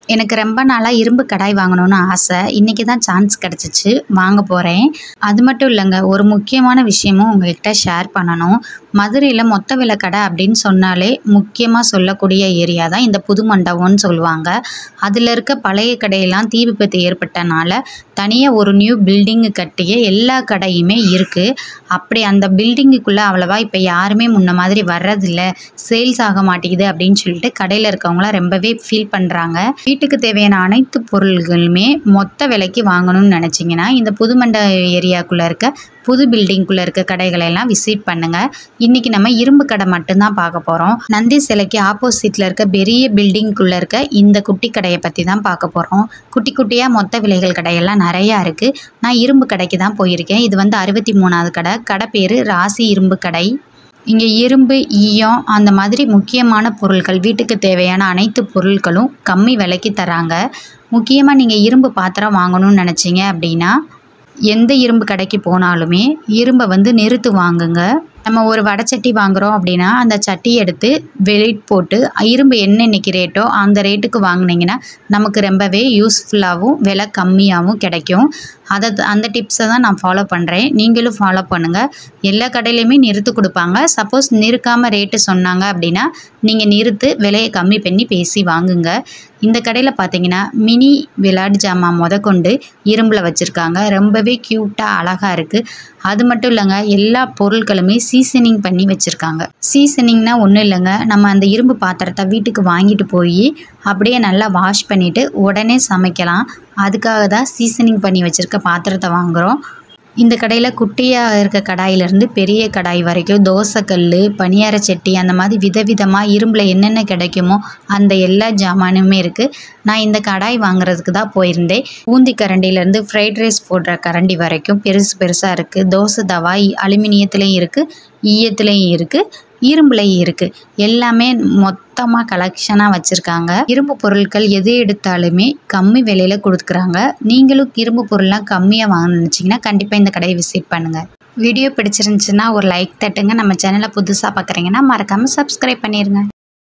எனக்கு ரொம்ப நாளாக இரும்பு கடாய் வாங்கணும்னு ஆசை இன்றைக்கி தான் சான்ஸ் கிடச்சிச்சு வாங்க போகிறேன் அது மட்டும் இல்லைங்க ஒரு முக்கியமான விஷயமும் உங்கள்கிட்ட ஷேர் பண்ணணும் மதுரையில் மொத்த விலை கடை அப்படின்னு சொன்னாலே முக்கியமாக சொல்லக்கூடிய ஏரியா தான் இந்த புது மண்டபம்னு சொல்லுவாங்க அதில் இருக்க பழைய கடையெல்லாம் தீ விபத்து ஏற்பட்டனால தனியாக ஒரு நியூ பில்டிங்கு கட்டிய எல்லா கடையுமே இருக்குது அப்படி அந்த பில்டிங்குக்குள்ளே அவ்வளவா இப்போ யாருமே முன்ன மாதிரி வர்றதில்ல சேல்ஸ் ஆக மாட்டேங்குது அப்படின்னு சொல்லிட்டு கடையில் இருக்கவங்களாம் ரொம்பவே ஃபீல் பண்ணுறாங்க வீட்டுக்கு தேவையான அனைத்து பொருள்களுமே மொத்த விலைக்கு வாங்கணும்னு நினச்சிங்கன்னா இந்த புதுமண்ட ஏரியாக்குள்ளே இருக்க புது பில்டிங்குள்ளே இருக்க கடைகளை எல்லாம் விசிட் பண்ணுங்கள் இன்றைக்கி நம்ம இரும்பு கடை மட்டும்தான் பார்க்க போகிறோம் நந்தி சிலைக்கு ஆப்போசிட்டில் இருக்க பெரிய பில்டிங்குள்ளே இருக்க இந்த குட்டி கடையை பற்றி தான் பார்க்க போகிறோம் குட்டி குட்டியாக மொத்த விலைகள் கடையெல்லாம் நிறையா இருக்குது நான் இரும்பு கடைக்கு தான் போயிருக்கேன் இது வந்து அறுபத்தி மூணாவது கடை கடை பேர் ராசி இரும்பு கடை இங்கே இரும்பு ஈயம் அந்த மாதிரி முக்கியமான பொருட்கள் வீட்டுக்கு தேவையான அனைத்து பொருட்களும் கம்மி விலைக்கு தராங்க முக்கியமாக நீங்கள் இரும்பு பாத்திரம் வாங்கணும்னு நினச்சிங்க அப்படின்னா எந்த இரும்பு கடைக்கு போனாலுமே இரும்பை வந்து நிறுத்து வாங்குங்க நம்ம ஒரு வடைச்சட்டி வாங்குகிறோம் அப்படின்னா அந்த சட்டி எடுத்து வெயிட் போட்டு இரும்பு என்ன இன்னைக்கு ரேட்டோ அந்த ரேட்டுக்கு வாங்கினீங்கன்னா நமக்கு ரொம்பவே யூஸ்ஃபுல்லாகவும் விலை கம்மியாகவும் கிடைக்கும் அதை அந்த டிப்ஸை தான் நான் ஃபாலோ பண்ணுறேன் நீங்களும் ஃபாலோ பண்ணுங்கள் எல்லா கடையிலையுமே நிறுத்து கொடுப்பாங்க சப்போஸ் நிறுக்காமல் ரேட்டு சொன்னாங்க அப்படின்னா நீங்கள் நிறுத்து விலையை கம்மி பண்ணி பேசி வாங்குங்க இந்த கடையில் பார்த்தீங்கன்னா மினி விளையாட்டு ஜாமான் முதற்கொண்டு இரும்பில் வச்சுருக்காங்க ரொம்பவே க்யூட்டாக அழகாக இருக்குது அது மட்டும் இல்லைங்க எல்லா பொருட்களுமே சீசனிங் பண்ணி வச்சுருக்காங்க சீசனிங்னா ஒன்றும் இல்லைங்க நம்ம அந்த இரும்பு பாத்திரத்தை வீட்டுக்கு வாங்கிட்டு போய் அப்படியே நல்லா வாஷ் பண்ணிவிட்டு உடனே சமைக்கலாம் அதுக்காக தான் சீசனிங் பண்ணி வச்சுருக்க பாத்திரத்தை வாங்குகிறோம் இந்த கடையில் குட்டியாக இருக்க கடாயிலேருந்து பெரிய கடாய் வரைக்கும் தோசைக்கல் பணியார சட்டி அந்த மாதிரி விதவிதமாக இரும்பில் என்னென்ன கிடைக்குமோ அந்த எல்லா ஜாமானுமே இருக்குது நான் இந்த கடாய் வாங்குறதுக்கு தான் போயிருந்தேன் பூந்தி கரண்டிலேருந்து ஃப்ரைட் ரைஸ் போடுற கரண்டி வரைக்கும் பெருசு பெருசாக இருக்குது தோசை தவா அலுமினியத்துலேயும் இருக்குது ஈயத்துலேயும் இருக்குது இரும்புலையும் இருக்குது எல்லாமே மொத்தமாக கலெக்ஷனாக வச்சுருக்காங்க இரும்பு பொருட்கள் எது எடுத்தாலுமே கம்மி விலையில் கொடுக்குறாங்க நீங்களும் இரும்பு பொருள்லாம் கம்மியாக வாங்க நினச்சிங்கன்னா கண்டிப்பாக இந்த கடையை விசிட் பண்ணுங்கள் வீடியோ பிடிச்சிருந்துச்சுன்னா ஒரு லைக் தட்டுங்க நம்ம சேனலை புதுசாக பார்க்குறீங்கன்னா மறக்காமல் சப்ஸ்கிரைப் பண்ணிடுங்க